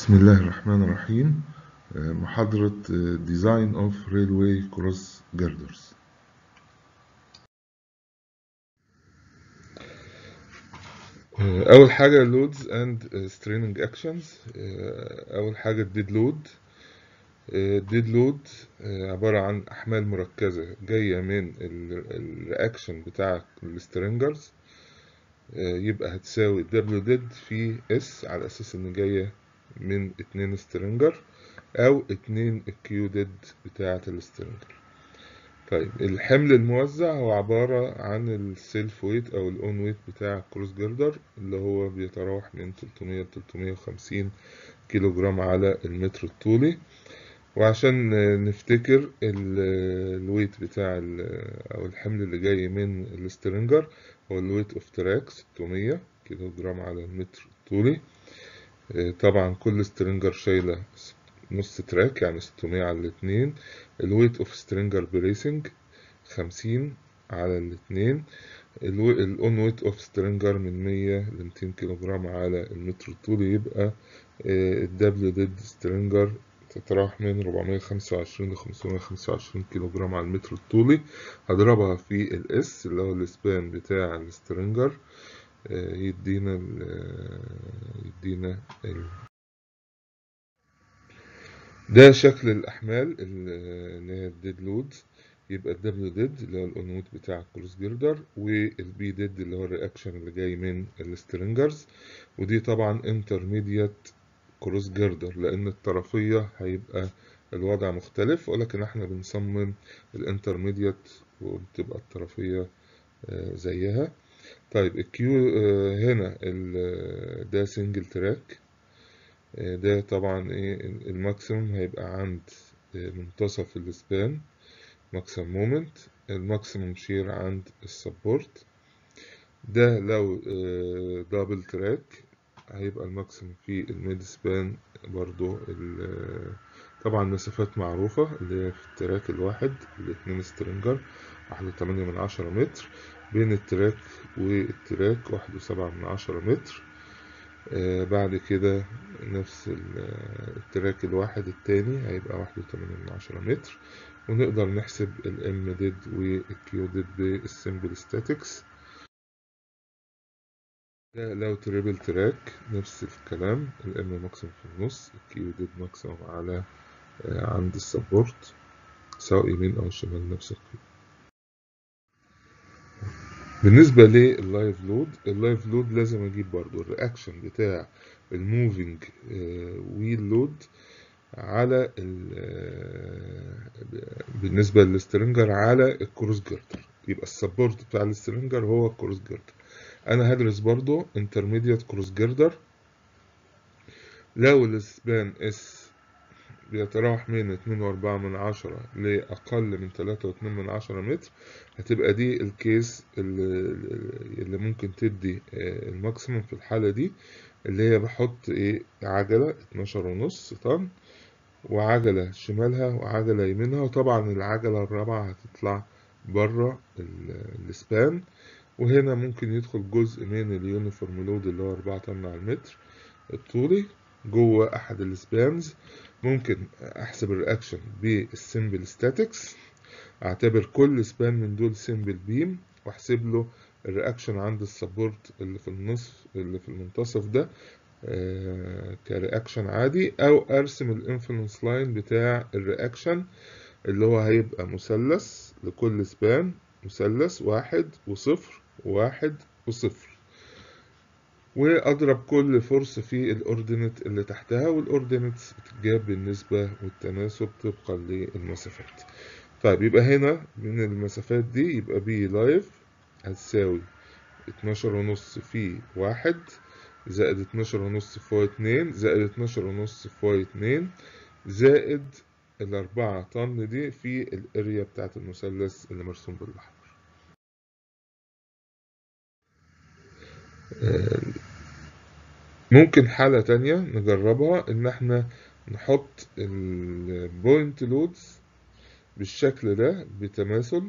بسم الله الرحمن الرحيم محاضرة Design of Railway Cross Girders أول حاجة Loads and Straining Actions أول حاجة Dead Load Dead Load عبارة عن أحمال مركزة جاية من الرياكشن بتاع السترينجرز يبقى هتساوي دبليو ديد في اس على اساس ان جايه من اتنين سترينجر او اتنين الكيو ديد بتاعة السترينجر طيب الحمل الموزع هو عبارة عن السيلف ويت او الاون ويت بتاع الكروس جردر اللي هو بيتراوح من 300 ل 350 كيلو جرام على المتر الطولي وعشان نفتكر الويت بتاع او الحمل اللي جاي من السترينجر هو الويت اوف تراك 600 كيلو جرام على المتر الطولي طبعا كل سترينجر شايلة نص تراك يعني 600 على الاتنين الويت اوف سترينجر بريسنج 50 على الاتنين الاون ويت اوف سترينجر من 100 ل 200 كيلو جرام على المتر الطولي يبقى الدبليو ديد سترينجر تتراوح من 425 ل 525 كيلو جرام على المتر الطولي هضربها في الاس اللي هو السبان بتاع السترينجر يدينا ال يدينا ال ده شكل الأحمال اللي هي الديد لود يبقى الدبليو ديد اللي هو الأونوت بتاع الكروس جيردر والبي ديد اللي هو الرياكشن اللي جاي من السترينجرز ودي طبعا انترميديات كروس جيردر لأن الطرفية هيبقى الوضع مختلف ولكن احنا بنصمم الانترميديات وبتبقى الطرفية زيها طيب الكيو هنا ده سنجل تراك ده طبعا ايه الماكسيمم هيبقى عند منتصف السبان ماكسيمم مومنت الماكسيمم شير عند السبورت ده لو دبل تراك هيبقى الماكسيمم في الميد سبان برضو طبعا مسافات معروفة اللي هي في التراك الواحد الاتنين سترينجر واحد وتمانية من عشرة متر بين التراك والتراك واحد وسبعة من عشرة متر آه بعد كده نفس التراك الواحد التاني هيبقى واحد وتمانية من عشرة متر ونقدر نحسب الام ديد والكيو ديد بالسمبل ستاتكس ده لو تريبل تراك نفس الكلام الام ماكسيموم في النص الكيو ديد ماكسيموم على آه عند السبورت سواء يمين او شمال نفس القيمة بالنسبة لللايف لود اللايف لود لازم اجيب برضو الرياكشن بتاع الموفينج ويل لود على بالنسبة للسترينجر على الكروس جردر يبقى السبورت بتاع السترينجر هو الكروس جردر انا هدرس برضو انترميديات كروس جردر لو السبان اس بيتراوح من اتنين واربعة من عشرة لأقل من تلاتة واتنين من عشرة متر هتبقى دي الكيس اللي, اللي ممكن تدي الماكسيموم في الحالة دي اللي هي بحط ايه عجلة اتناشر ونص طن وعجلة شمالها وعجلة يمينها وطبعا العجلة الرابعة هتطلع بره السبان وهنا ممكن يدخل جزء من اليونيفورم لود اللي هو أربعة طن على المتر الطولي جوه أحد السبانز ممكن احسب الرياكشن بالسمبل ستاتكس اعتبر كل سبان من دول سمبل بيم واحسب له الرياكشن عند السبورت اللي في النصف اللي في المنتصف ده آه كرياكشن عادي او ارسم الانفلونس لاين بتاع الرياكشن اللي هو هيبقى مثلث لكل سبان مثلث واحد وصفر واحد وصفر واضرب كل فرصة في الاوردينت اللي تحتها والاوردينتس بتتجاب بالنسبة والتناسب طبقا للمسافات طيب يبقى هنا من المسافات دي يبقى بي لايف هتساوي اتناشر ونص في واحد زائد اتناشر ونص في واي اتنين زائد اتناشر ونص في واي اتنين زائد الأربعة طن دي في الاريا بتاعت المثلث اللي مرسوم بالأحمر ممكن حالة تانية نجربها ان احنا نحط البوينت لودز بالشكل ده بتماثل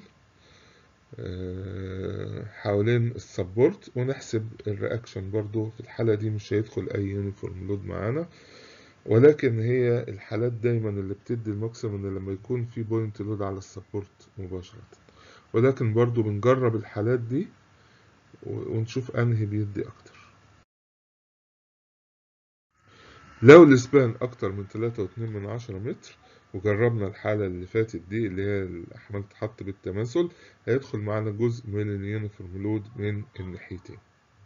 حوالين السبورت ونحسب الرياكشن برضو في الحالة دي مش هيدخل اي يونيفورم لود معانا ولكن هي الحالات دايما اللي بتدي الماكسيمم لما يكون في بوينت لود على السبورت مباشرة ولكن برضو بنجرب الحالات دي ونشوف انهي بيدي اكتر لو الاسبان اكتر من 3.2 من عشرة متر وجربنا الحالة اللي فاتت دي اللي هي الأحمال تحط بالتماثل هيدخل معانا جزء من اليونيفورم لود من الناحيتين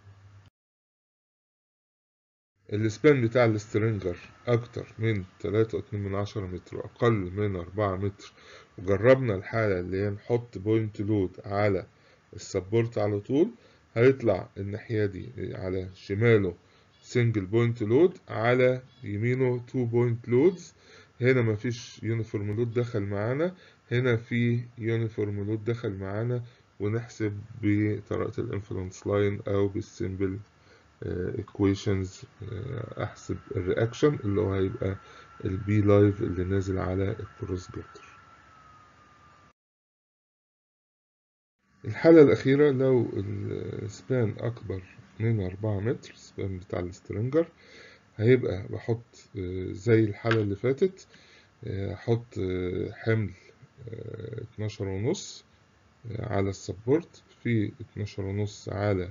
السبان بتاع السترينجر أكتر من 3.2 من عشرة متر وأقل من 4 متر وجربنا الحالة اللي هي نحط بوينت لود على السبورت على طول هيطلع الناحية دي على شماله سنجل بوينت لود على يمينه تو بوينت لودز هنا مفيش يونيفورم لود دخل معانا هنا في يونيفورم لود دخل معانا ونحسب بطريقة الانفلونس لاين او بالسيمبل ايكويشنز احسب الرياكشن اللي هو هيبقى البي لايف اللي نازل على الكروس جيردر الحالة الأخيرة لو السبان أكبر من أربعة متر السبان بتاع السترنجر هيبقى بحط زي الحالة اللي فاتت أحط حمل اتناشر ونص على السبورت في اتناشر ونص على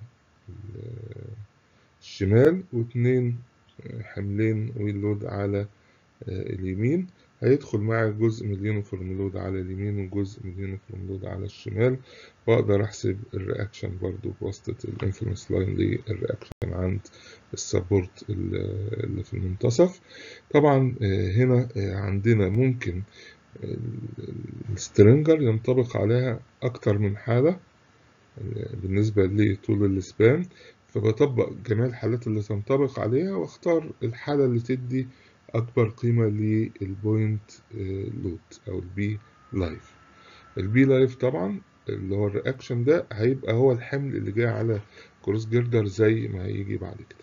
الشمال واتنين حملين ويل لود على اليمين هيدخل معي جزء من اليونيفورم لود على اليمين وجزء من اليونيفورم لود على الشمال واقدر احسب الرياكشن برضو بواسطة الانفلونس لاين للرياكشن عند السبورت اللي في المنتصف طبعا هنا عندنا ممكن السترنجر ينطبق عليها اكتر من حالة بالنسبة لطول السبان فبطبق جميع الحالات اللي تنطبق عليها واختار الحالة اللي تدي أكبر قيمة للبوينت لود أو البي لايف البي لايف طبعا اللي هو الرياكشن ده هيبقى هو الحمل اللي جاي على كروس جيردر زي ما هيجي بعد كده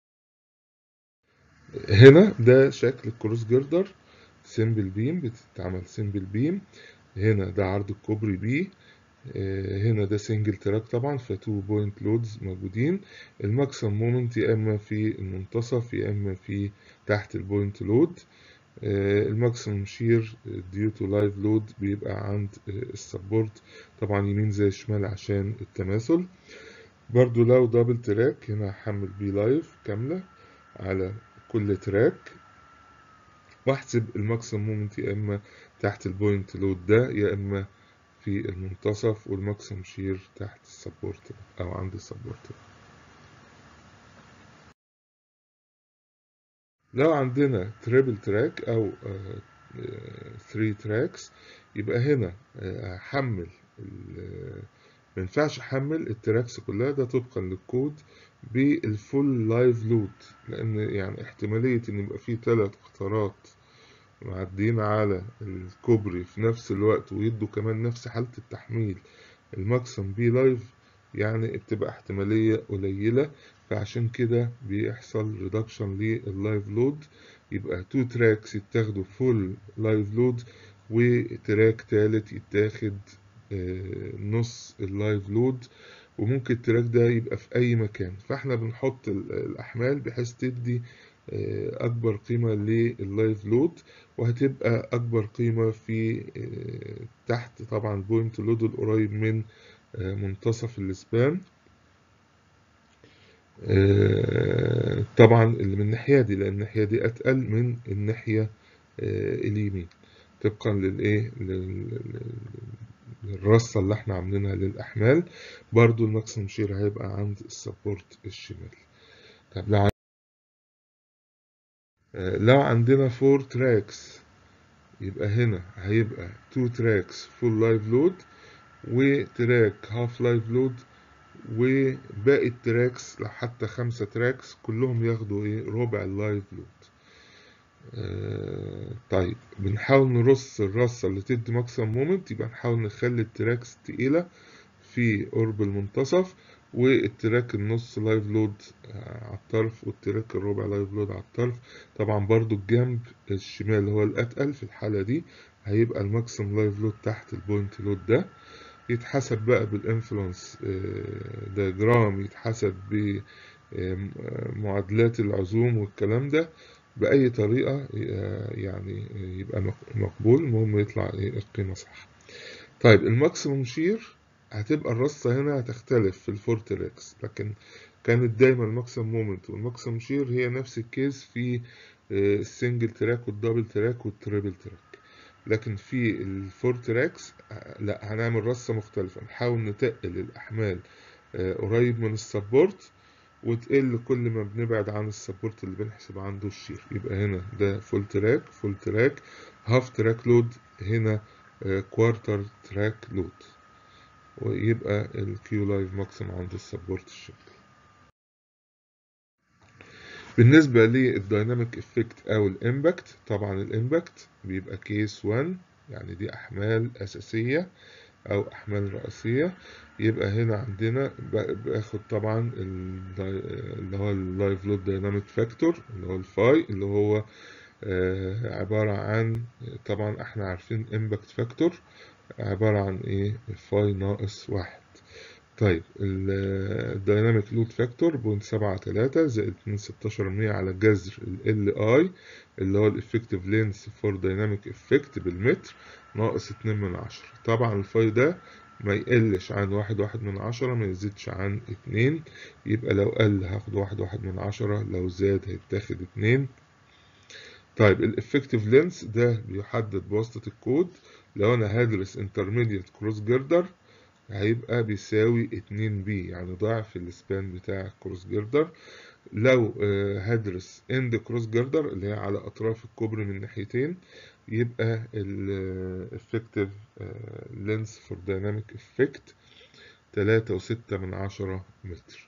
هنا ده شكل الكروس جيردر سيمبل بيم بتتعمل سيمبل بيم هنا ده عرض الكوبري بي هنا ده سنجل تراك طبعا فتو بوينت لودز موجودين الماكسيمم مومنت يا اما في المنتصف يا اما في تحت البوينت لود الماكسيمم شير ديو تو لايف لود بيبقى عند السبورت طبعا يمين زي شمال عشان التماثل برضو لو دبل تراك هنا هحمل بي لايف كاملة على كل تراك واحسب الماكسيمم مومنت يا اما تحت البوينت لود ده يا اما في المنتصف والماكسيمم شير تحت السبورت او عند السبورت لو عندنا تريبل تراك او 3 تراكس يبقى هنا هحمل ما ينفعش احمل التراكس كلها ده طبقا للكود بالفول لايف لود لان يعني احتماليه ان يبقى فيه ثلاث قطارات معديين على الكوبري في نفس الوقت ويدوا كمان نفس حالة التحميل الماكسيم بي لايف يعني بتبقى احتمالية قليلة فعشان كده بيحصل ريدكشن لللايف لود يبقى تو تراكس يتاخدوا فول لايف لود وتراك تالت يتاخد نص اللايف لود وممكن التراك ده يبقى في أي مكان فاحنا بنحط الأحمال بحيث تدي أكبر قيمة لللايف لود وهتبقى أكبر قيمة في تحت طبعا بوينت لود القريب من منتصف السبان طبعا اللي من الناحية دي لأن الناحية دي أتقل من الناحية اليمين طبقا للإيه للرصة اللي احنا عاملينها للأحمال برضو الماكسيمم شير هيبقى عند السبورت الشمال طب لو لو عندنا فور تراكس يبقى هنا هيبقى تو تراكس فول لايف لود وتراك هاف لايف لود وباقي التراكس لو حتى خمسة تراكس كلهم ياخدوا ايه ربع اللايف لود آه طيب بنحاول نرص الرصة اللي تدي ماكسيمم مومنت يبقى نحاول نخلي التراكس تقيلة في قرب المنتصف والتراك النص لايف لود على الطرف والتراك الربع لايف لود على الطرف طبعا برضو الجنب الشمال هو الاتقل في الحالة دي هيبقى الماكسيم لايف لود تحت البوينت لود ده يتحسب بقى بالانفلونس دياجرام يتحسب بمعادلات العزوم والكلام ده بأي طريقة يعني يبقى مقبول المهم يطلع القيمة صح طيب الماكسيموم شير هتبقى الرصة هنا هتختلف في الفور تراكس لكن كانت دايما الماكسيموم مومنت والماكسيموم شير هي نفس الكيس في السنجل تراك والدبل تراك والتريبل تراك لكن في الفور تراكس لا هنعمل رصة مختلفة نحاول نتقل الأحمال قريب من السبورت وتقل كل ما بنبعد عن السبورت اللي بنحسب عنده الشير يبقى هنا ده فول تراك فول تراك هاف تراك لود هنا كوارتر تراك لود ويبقى الكيو لايف ماكسيم عند السبورت الشكل بالنسبة للدايناميك افكت او الامباكت طبعا الامباكت بيبقى كيس 1 يعني دي احمال اساسية او احمال رئيسية يبقى هنا عندنا باخد طبعا اللي هو اللايف لود دايناميك فاكتور اللي هو الفاي اللي هو عبارة عن طبعا احنا عارفين امباكت فاكتور عبارة عن ايه فاي ناقص واحد طيب الدايناميك لود فاكتور بوينت سبعة تلاتة زائد اتنين ستاشر مية على جذر ال اي اللي هو الافكتيف لينس فور دايناميك افكت بالمتر ناقص اتنين من عشرة طبعا الفاي ده ما يقلش عن واحد واحد من عشرة ما يزيدش عن اتنين يبقى لو قل هاخد واحد واحد من عشرة لو زاد هيتاخد اتنين طيب الافكتيف لينس ده بيحدد بواسطة الكود لو انا هدرس انترميديت كروس جردر هيبقى بيساوي اتنين بي يعني ضعف السبان بتاع الكروس جردر لو هدرس اند كروس جردر اللي هي على اطراف الكوبري من ناحيتين يبقى الافكتيف لينس فور دايناميك افكت تلاتة وستة من عشرة متر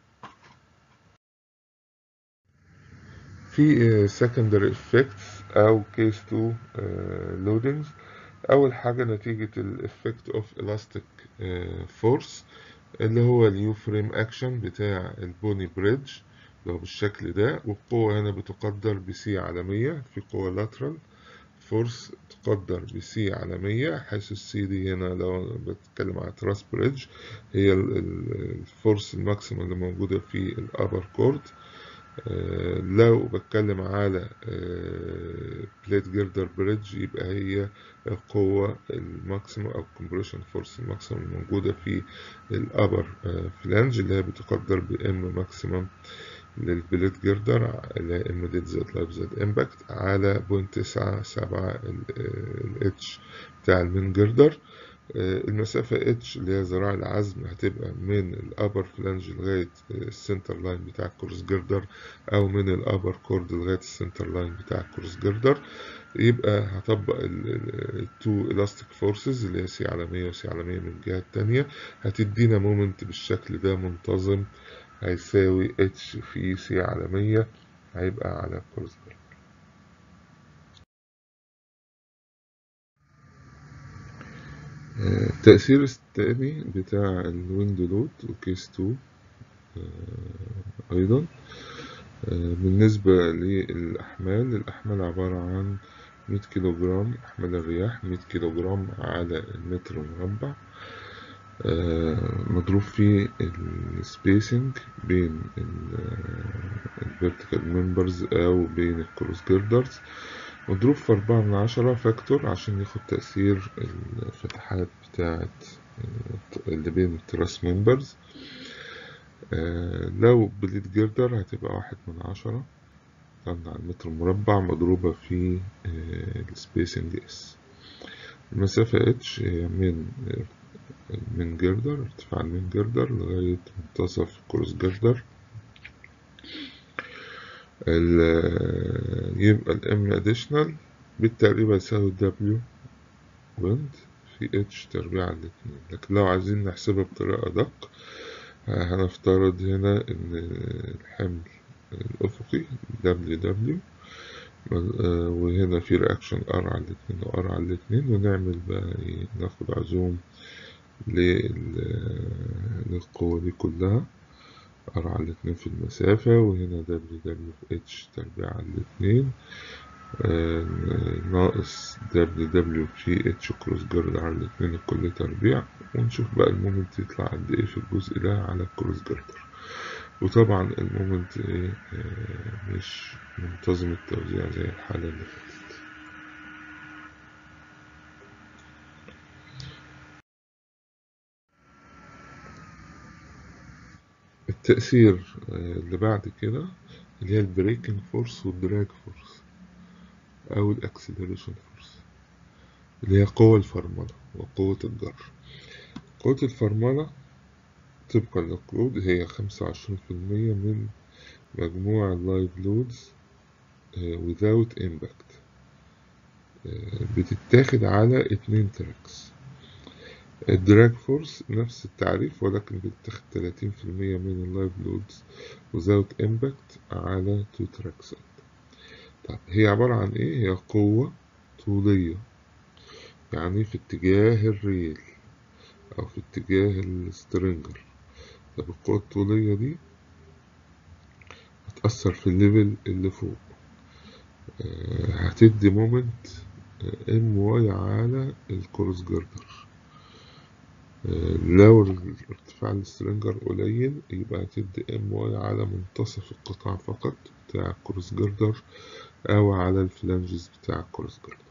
في secondary effects أو case 2 loadings أول حاجة نتيجة ال effect of elastic force اللي هو اليو فريم أكشن بتاع البوني بريدج اللي هو بالشكل ده والقوة هنا بتقدر بسي على مية في قوة lateral فورس تقدر بسي على مية حيث السي دي هنا لو بتكلم على تراس بريدج هي الفورس الماكسيمم اللي موجودة في الأبر كورد لو بتكلم على بليت جيردر بريدج يبقى هي القوة الماكسيمم أو كومبريشن فورس الماكسيمم الموجودة في الأبر فلانج اللي هي بتقدر بإم ماكسيمم للبليت جيردر اللي هي ام ديد زائد لايف زائد امباكت على بوينت تسعة سبعة الاتش بتاع المين جيردر المسافة اتش اللي هي ذراع العزم هتبقى من الابر فلانج لغاية السنتر لاين بتاع الكروس جيردر او من الابر كورد لغاية السنتر لاين بتاع الكروس جيردر يبقى هطبق التو الاستيك فورسز اللي هي سي على مية وسي على مية من الجهة التانية هتدينا مومنت بالشكل ده منتظم هيساوي اتش في سي على مية هيبقى على الكروس جيردر التأثير الثاني بتاع الويند لود وكيس 2 أيضا بالنسبة للأحمال الأحمال عبارة عن 100 كيلو جرام أحمال الرياح 100 كيلو جرام على المتر مربع مضروب في السبيسنج بين الفيرتيكال ممبرز أو بين الكروس جيردرز مضروب في أربعة من عشرة فاكتور عشان ياخد تأثير الفتحات بتاعة اللي بين التراس ممبرز لو بليد جيردر هتبقى واحد من عشرة طبعا على المتر مربع مضروبة في السبيسنج اس المسافة اتش هي من من جيردر ارتفاع المين جيردر لغاية منتصف الكروس جيردر يبقى الام اديشنال بالتقريبا يساوي دبليو ويند في اتش تربيع على الاتنين لكن لو عايزين نحسبها بطريقة أدق هنفترض هنا إن الحمل الأفقي دبليو دبليو وهنا في رياكشن ار على الاتنين وار على الاتنين ونعمل بقى ناخد عزوم للقوة دي كلها ار على الاتنين في المسافة وهنا دبليو دبليو في اتش تربيع على الاتنين آه ناقص دبليو دبليو في اتش كروس جرد على الاتنين الكل تربيع ونشوف بقى المومنت يطلع قد ايه في الجزء ده على الكروس جردر وطبعا المومنت إيه آه، مش منتظم التوزيع زي الحالة اللي فاتت التأثير آه، اللي بعد كده اللي هي البريكنج فورس والدراج فورس أو الأكسلريشن فورس اللي هي قوة الفرملة وقوة الجر قوة الفرملة طبقا للكود هي خمسة وعشرين في المية من مجموع اللايف لودز without impact آه، بتتاخد على اتنين تراكس الدراج فورس نفس التعريف ولكن بتتاخد تلاتين في المية من اللايف لودز without impact على تو تراكس طب هي عبارة عن ايه؟ هي قوة طولية يعني في اتجاه الريل أو في اتجاه السترنجر طب القوة الطولية دي هتأثر في الليفل اللي فوق آه، هتدي مومنت ام واي على الكروس جردر آه، لو ارتفاع السترنجر قليل يبقى هتدي ام واي على منتصف القطاع فقط بتاع الكروس جردر أو على الفلانجز بتاع الكروس جردر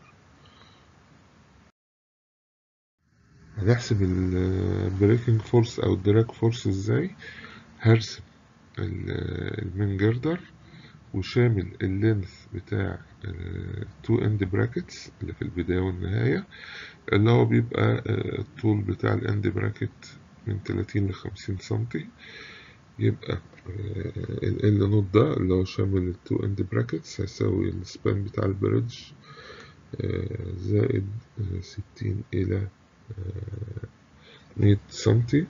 هنحسب البريكنج فورس أو الدراج فورس ازاي هرسم المين جردر وشامل اللينث بتاع التو اند براكتس اللي في البداية والنهاية اللي هو بيبقى آه، الطول بتاع الاند براكت من 30 ل 50 سنتي يبقى ال ال نوت ده اللي هو شامل التو اند براكتس هيساوي السبان بتاع البريدج آه، زائد آه، 60 إلى آه، 100 سنتي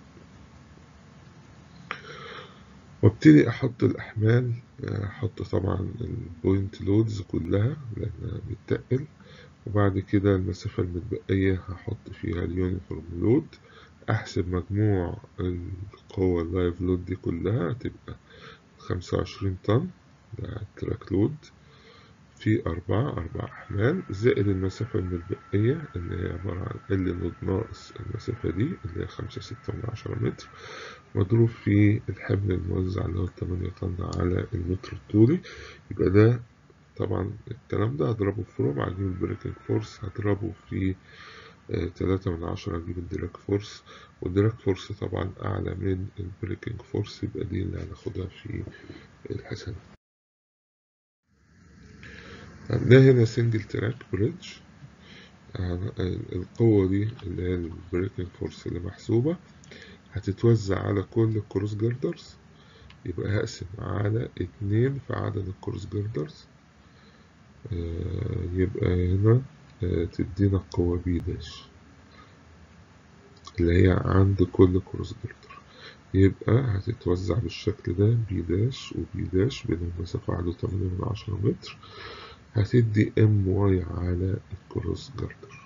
وابتدي احط الاحمال احط طبعا البوينت لودز كلها لانها بتتقل وبعد كده المسافة المتبقية هحط فيها اليونيفورم لود احسب مجموع القوة اللايف لود دي كلها هتبقى خمسة وعشرين طن ده التراك لود في أربعة أربع أحمال زائد المسافة المتبقية اللي هي عبارة عن ال نود ناقص المسافة دي اللي هي خمسة ستة من عشرة متر مضروب في الحمل الموزع اللي هو تمانية طن على المتر الطولي يبقى ده طبعا الكلام ده هضربه في ربع أجيب البريكنج فورس هضربه في آه، تلاتة من عشرة أجيب الدراك فورس والدراك فورس طبعا أعلى من البريكنج فورس يبقى دي اللي هناخدها في الحساب ده هنا سنجل تراك بريدج القوة دي اللي هي البريكنج فورس اللي محسوبة هتتوزع على كل الكروس جردرز يبقى هقسم على اتنين في عدد الكروس جردرز آه، يبقى هنا آه، تدينا القوة بي داش اللي هي عند كل كروس جردر يبقى هتتوزع بالشكل ده بي داش وبي داش بينهم مسافة عدد تمانية من عشرة متر هتدي ام واي على الكروس جردر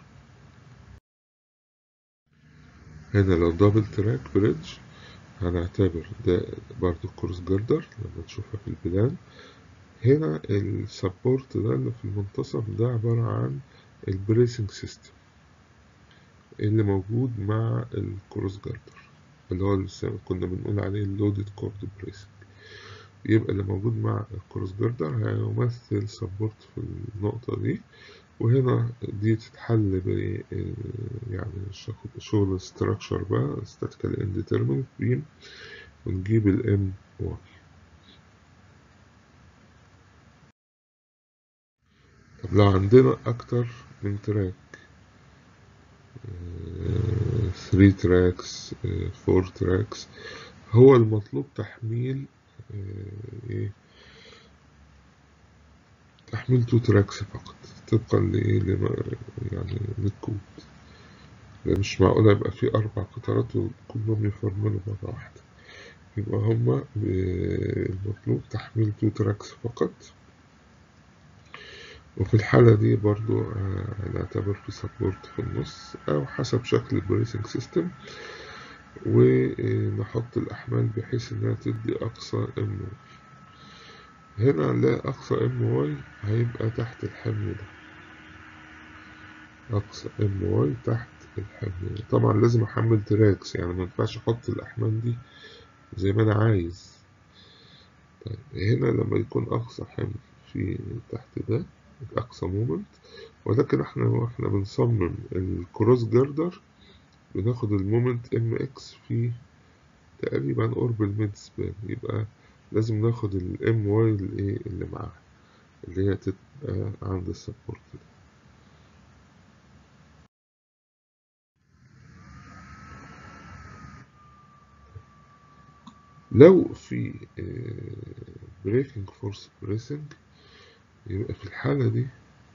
هنا لو دبل تراك بريدج هنعتبر ده برضو الكروس جردر لما تشوفها في البلان هنا السبورت ده اللي في المنتصف ده عبارة عن البريسنج سيستم اللي موجود مع الكروس جردر اللي هو اللي كنا بنقول عليه اللودد كورد بريسنج يبقى اللي موجود مع الكروس جردر هيمثل سبورت في النقطة دي وهنا دي تتحل ب يعني شغل structure بقى statical indeterminate beam ونجيب ال M واي طب لو عندنا أكتر من تراك 3 تراكس 4 تراكس هو المطلوب تحميل آه، ايه تحميل تو تراكس فقط طبقا لإيه لما يعني للكود لأن مش معقول يبقى في أربع قطارات وكلهم يفرملوا مرة واحدة يبقى هما ب- المطلوب تحميل تو تراكس فقط وفي الحالة دي برضو آه، هنعتبر في سبورت في النص أو حسب شكل البريسنج سيستم ونحط الأحمال بحيث إنها تدي أقصى ام هنا لا أقصى ام واي هيبقى تحت الحمل ده أقصى ام واي تحت الحمل ده طبعا لازم أحمل تراكس يعني ما ينفعش أحط الأحمال دي زي ما أنا عايز طيب هنا لما يكون أقصى حمل في تحت ده أقصى مومنت ولكن احنا واحنا بنصمم الكروس جردر بناخد المومنت ام اكس في تقريبا قرب الميد سبان يبقى لازم ناخد الام واي الايه اللي معاها اللي هي تبقى عند السبورت ده لو في بريكنج فورس بريسنج يبقى في الحالة دي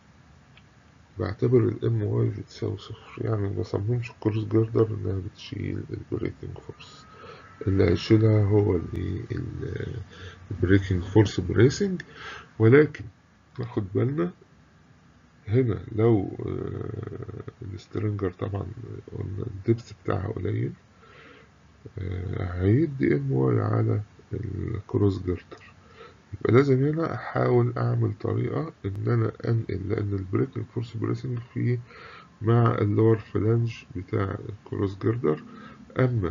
بعتبر الام واي بتساوي صفر يعني ما بصممش الكروس جردر انها بتشيل البريكنج فورس اللي هيشيلها هو الايه البريكنج فورس بريسنج ولكن ناخد بالنا هنا لو السترنجر طبعا قلنا الدبس بتاعها قليل هيدي ام واي على الكروس جردر يبقى لازم هنا احاول اعمل طريقة ان انا انقل لان البريكنج فورس بريسنج فيه مع اللور فلانج بتاع الكروس جردر اما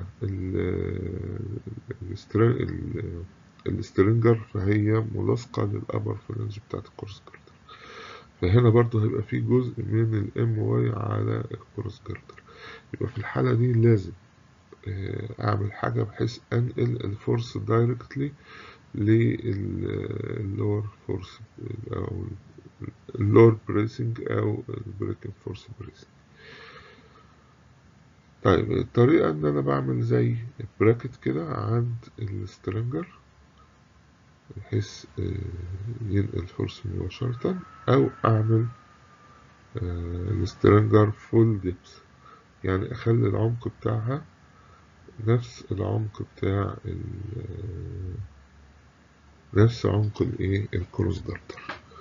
السترنجر فهي ملاصقة للابر فلانج بتاعت الكروس جردر فهنا برضو هيبقى فيه جزء من الام واي على الكروس جردر يبقى في الحالة دي لازم اعمل حاجة بحيث انقل الفورس دايركتلي للور فورس او اللور بريسنج او البريكنج فورس بريسنج طيب الطريقة ان انا بعمل زي براكت كده عند السترنجر بحيث ينقل الفورس مباشرة او اعمل السترنجر فول ديبس يعني اخلي العمق بتاعها نفس العمق بتاع نفس عمق الايه الكروس جردر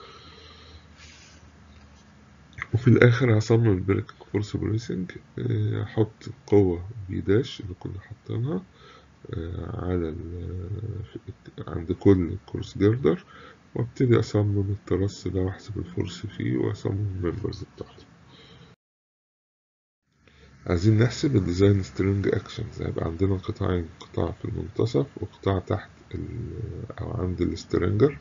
وفي الاخر هصمم البريك فورس بريسنج هحط قوة بي داش اللي كنا حاطينها على عند كل كروس جردر وابتدي اصمم الترس ده واحسب الفورس فيه واصمم الممبرز بتاعته عايزين نحسب الديزاين سترينج اكشنز هيبقى عندنا قطاعين قطاع في المنتصف وقطاع تحت او عند السترينجر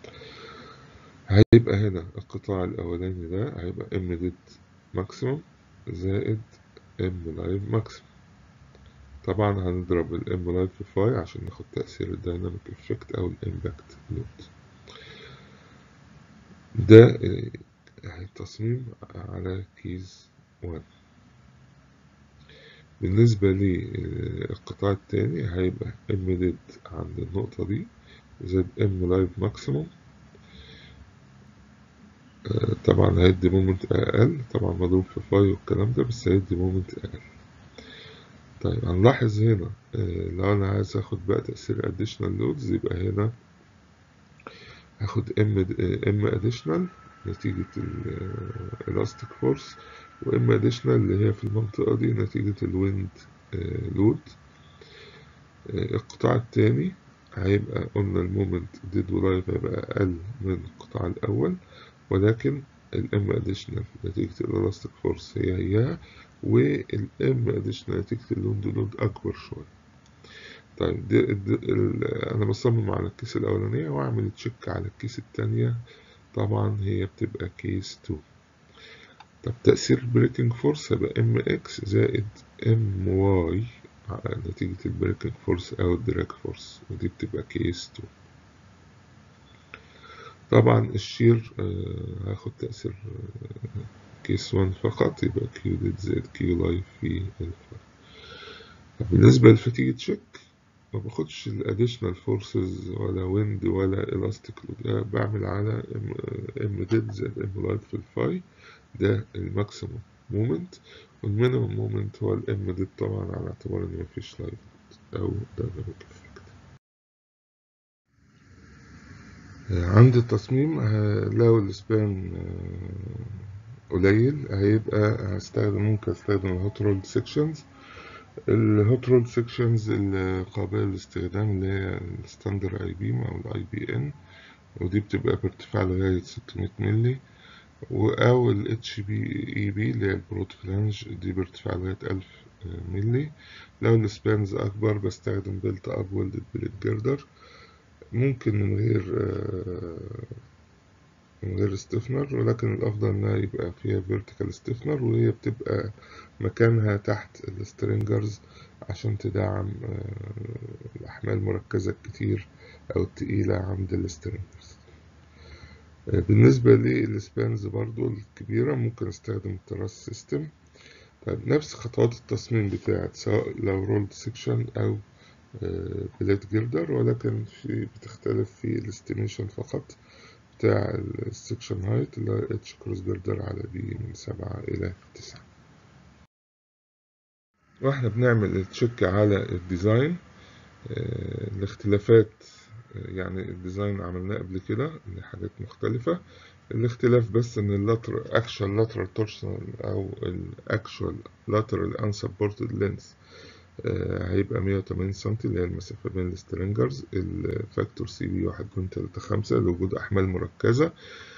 هيبقى هنا القطاع الاولاني ده هيبقى ام ديد ماكسيموم زائد ام لايف ماكسيموم طبعا هنضرب الام لايف في فاي عشان ناخد تأثير الدايناميك افكت او الامباكت لود ده التصميم على كيز 1 بالنسبة للقطاع التاني هيبقى ام ديد عند النقطة دي زائد ام لايف ماكسيموم طبعا هيدي مومنت اقل طبعا مضروب في فاي والكلام ده بس هيدي مومنت اقل طيب هنلاحظ هنا لو انا عايز اخد بقى تأثير additional loads يبقى هنا هاخد ام ام additional نتيجة الالاستيك فورس وام اديشنال اللي هي في المنطقة دي نتيجة الويند لود القطاع التاني هيبقى قلنا المومنت ديد ولايف هيبقى أقل من القطاع الأول ولكن الام اديشنال نتيجة الالاستيك فورس هي هيها والام اديشنال نتيجة الويند لود أكبر شوية طيب دي دي أنا بصمم على الكيس الأولانية وأعمل تشيك على الكيس التانية طبعا هي بتبقى كيس 2 طب تأثير البريكنج فورس هيبقى ام اكس زائد ام واي نتيجة البريكنج فورس أو الدراج فورس ودي بتبقى كيس 2 طبعا الشير آه هاخد تأثير آه كيس 1 فقط يبقى كيو ديد زائد كيو لايف في الفا طب بالنسبة للفتيج تشيك ما باخدش الاديشنال فورسز ولا ويند ولا الاستيك لود بعمل على ام ديد زائد ام لايت في الفاي ده الماكسيموم مومنت والمينيمم مومنت هو الام ديد طبعا على اعتبار ان مفيش لايت او دايناميك افكت عند التصميم لو السبان قليل هيبقى هستخدم ممكن استخدم الهوت رول سيكشنز الهوت رول سيكشنز القابلة للاستخدام اللي هي الستاندر اي بيم او الاي بي ان ودي بتبقى بارتفاع لغاية 600 ملي او ال اتش بي اي بي اللي هي البرود فلانج دي بارتفاع لغاية 1000 ملي لو السبانز اكبر بستخدم بيلت اب ويلدد بليد جردر ممكن من غير من غير ستيفنر ولكن الأفضل إنها يبقى فيها فيرتيكال ستيفنر وهي بتبقى مكانها تحت السترينجرز عشان تدعم الأحمال المركزة الكتير أو التقيلة عند السترينجرز بالنسبة للسبانز برضو الكبيرة ممكن استخدم التراس سيستم طيب نفس خطوات التصميم بتاعت سواء لو رولد سيكشن أو بليت جيردر ولكن في بتختلف في الاستيميشن فقط بتاع السكشن هايت اللي هو اتش كروس جردر على بي من سبعة إلى تسعة واحنا بنعمل تشيك على الديزاين اه الاختلافات يعني الديزاين عملناه قبل كده لحاجات مختلفة الاختلاف بس ان اللاتر اكشوال لاترال تورشنال او الاكشوال لاترال unsupported لينس هيبقى 180 سم اللي هي المسافة بين السترينجرز الفاكتور سي بي 1.35 لوجود أحمال مركزة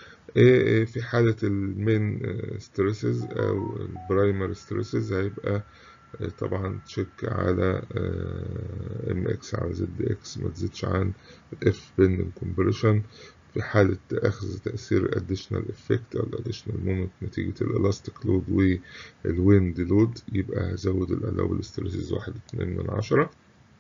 في حالة المين ستريسز أو البرايمر ستريسز هيبقى طبعا تشيك على ام اكس على زد اكس ما تزيدش عن اف بين كومبريشن في حالة أخذ تأثير additional effect أو additional moment نتيجة الإلاستيك لود والويند لود يبقى هزود الألاوبل ستريسز واحد اتنين من عشرة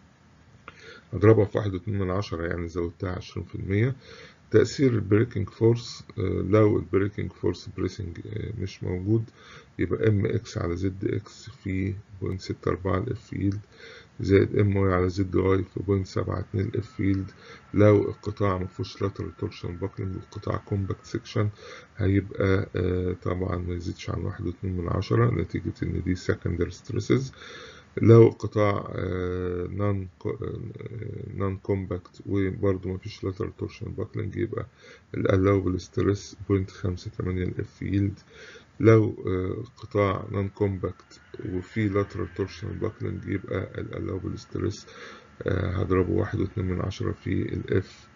أضربها في واحد اتنين من عشرة يعني زودتها عشرين في المية تأثير البريكنج فورس لو البريكنج فورس بريسنج مش موجود يبقى ام اكس على زد اكس في بوينت ستة أربعة الاف فيلد زائد ام واي على زد واي في بوينت سبعة اتنين الاف فيلد لو القطاع مفيهوش لاترال تورشن باكلينج والقطاع كومباكت سيكشن هيبقى آه طبعا ما يزيدش عن واحد واتنين من عشرة نتيجة ان دي سكندري ستريسز لو القطاع نون نون كومباكت وبرضه مفيش لاترال تورشن باكلينج يبقى الالاوبل ستريس بوينت خمسة تمانية الاف فيلد لو قطاع نون كومباكت وفي لاترال تورشن باكلينج يبقى الالاوبل ستريس هضربه واحد واتنين من عشرة في الاف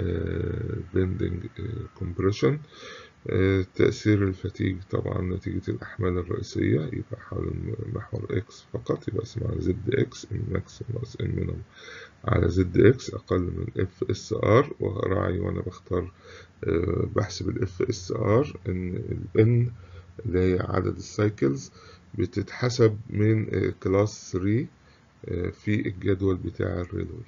بندنج كومبريشن تأثير الفتيج طبعا نتيجة الأحمال الرئيسية يبقى حول محور إكس فقط يبقى اسمه على زد إكس إم ماكس ناقص إم مينيمم على زد إكس أقل من إف إس آر وراعي وأنا بختار بحسب الإف إس آر إن الإن اللي هي عدد السايكلز بتتحسب من كلاس 3 في الجدول بتاع الريلوي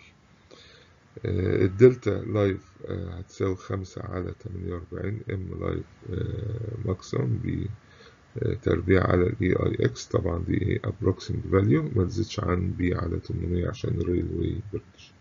الدلتا لايف هتساوي خمسة على تمانية وأربعين ام لايف ماكسيمم بتربيع على الاي اي اكس طبعا دي approximate value ما تزيدش عن بي على تمنمية عشان الريلوي بريدج